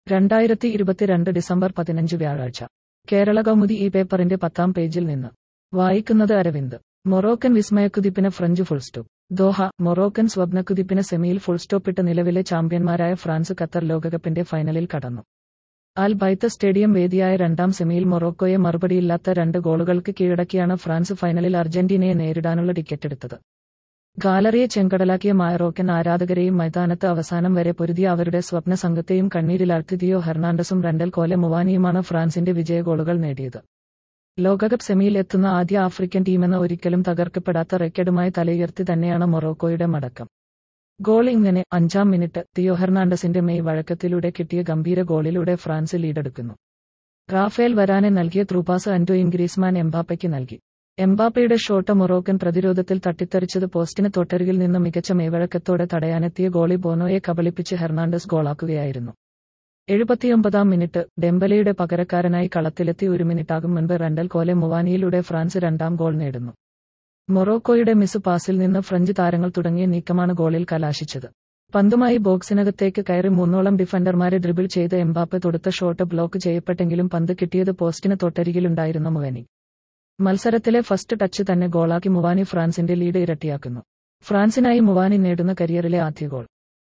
രണ്ടായിരത്തി ഇരുപത്തിരണ്ട് ഡിസംബർ പതിനഞ്ച് വ്യാഴാഴ്ച കേരള കൗമുദി ഈ പേപ്പറിന്റെ പത്താം പേജിൽ നിന്ന് വായിക്കുന്നത് അരവിന്ദ് മൊറോക്കൻ വിസ്മയക്കുതിപ്പിന് French full stop Doha Moroccan സ്വപ്നക്കുതിപ്പിന് സെമിയിൽ ഫുൾ സ്റ്റോപ്പിട്ട് നിലവിലെ ചാമ്പ്യന്മാരായ ഫ്രാൻസ് ഖത്തർ ലോകകപ്പിന്റെ ഫൈനലിൽ കടന്നു അൽ ബൈത്ത് സ്റ്റേഡിയം വേദിയായ രണ്ടാം സെമിയിൽ മൊറോക്കോയെ മറുപടിയില്ലാത്ത രണ്ട് ഗോളുകൾക്ക് കീഴടക്കിയാണ് ഫ്രാൻസ് ഫൈനലിൽ അർജന്റീനയെ നേരിടാനുള്ള ടിക്കറ്റെടുത്തത് ഗാലറിയെ ചെങ്കടലാക്കിയ മയറോക്കൻ ആരാധകരെയും മൈതാനത്ത് അവസാനം വരെ പൊരുതിയ അവരുടെ സ്വപ്ന സംഘത്തെയും കണ്ണീരിലാഴ്ത്തി ദിയോ ഹെർണാണ്ടസും രണ്ടൽ കോലെ മുവാനിയുമാണ് ഫ്രാൻസിന്റെ വിജയ ഗോളുകൾ നേടിയത് ലോകകപ്പ് സെമിയിൽ എത്തുന്ന ആദ്യ ആഫ്രിക്കൻ ടീമെന്ന ഒരിക്കലും തകർക്കപ്പെടാത്ത റെക്കഡുമായി തലയുയർത്തി തന്നെയാണ് മൊറോക്കോയുടെ മടക്കം ഗോൾ ഇങ്ങനെ അഞ്ചാം മിനിറ്റ് തിയോ ഹെർണാണ്ടസിന്റെ മെയ് വഴക്കത്തിലൂടെ കിട്ടിയ ഗംഭീര ഗോളിലൂടെ ഫ്രാൻസ് ലീഡെടുക്കുന്നു റാഫേൽ വരാനെ നൽകിയ ത്രൂപാസ് അന്റോയിൻ ഗ്രീസ്മാൻ എംബാപ്പയ്ക്ക് നൽകി എംബാപ്പയുടെ ഷോട്ട് മൊറോക്കൻ പ്രതിരോധത്തിൽ തട്ടിത്തെറിച്ചത് പോസ്റ്റിന് തൊട്ടരികിൽ നിന്ന് മികച്ച മേവഴക്കത്തോടെ തടയാനെത്തിയ ഗോളി ബോനോയെ കബളിപ്പിച്ച് ഹെർണാണ്ടസ് ഗോളാക്കുകയായിരുന്നു എഴുപത്തിയൊമ്പതാം മിനിറ്റ് ഡെംബലയുടെ പകരക്കാരനായി കളത്തിലെത്തി ഒരു മിനിറ്റാകും മുൻപ് റണ്ടൽ കോലെ മുവാനിയിലൂടെ ഫ്രാൻസ് രണ്ടാം ഗോൾ നേടുന്നു മൊറോക്കോയുടെ മിസ് പാസിൽ നിന്ന് ഫ്രഞ്ച് താരങ്ങൾ തുടങ്ങിയ നീക്കമാണ് ഗോളിൽ കലാശിച്ചത് പന്തുമായി ബോക്സിനകത്തേക്ക് കയറി മൂന്നോളം ഡിഫൻഡർമാരെ ഡ്രിബിൾ ചെയ്ത് എംബാപ്പെ തൊടുത്ത ഷോട്ട് ബ്ലോക്ക് ചെയ്യപ്പെട്ടെങ്കിലും പന്ത് കിട്ടിയത് പോസ്റ്റിന് തൊട്ടരികിലുണ്ടായിരുന്ന മുവാനി മത്സരത്തിലെ ഫസ്റ്റ് ടച്ച് തന്നെ ഗോളാക്കി മുവാനി ഫ്രാൻസിന്റെ ലീഡ് ഇരട്ടിയാക്കുന്നു ഫ്രാൻസിനായി മുവാനി നേടുന്ന കരിയറിലെ ആദ്യ ഗോൾ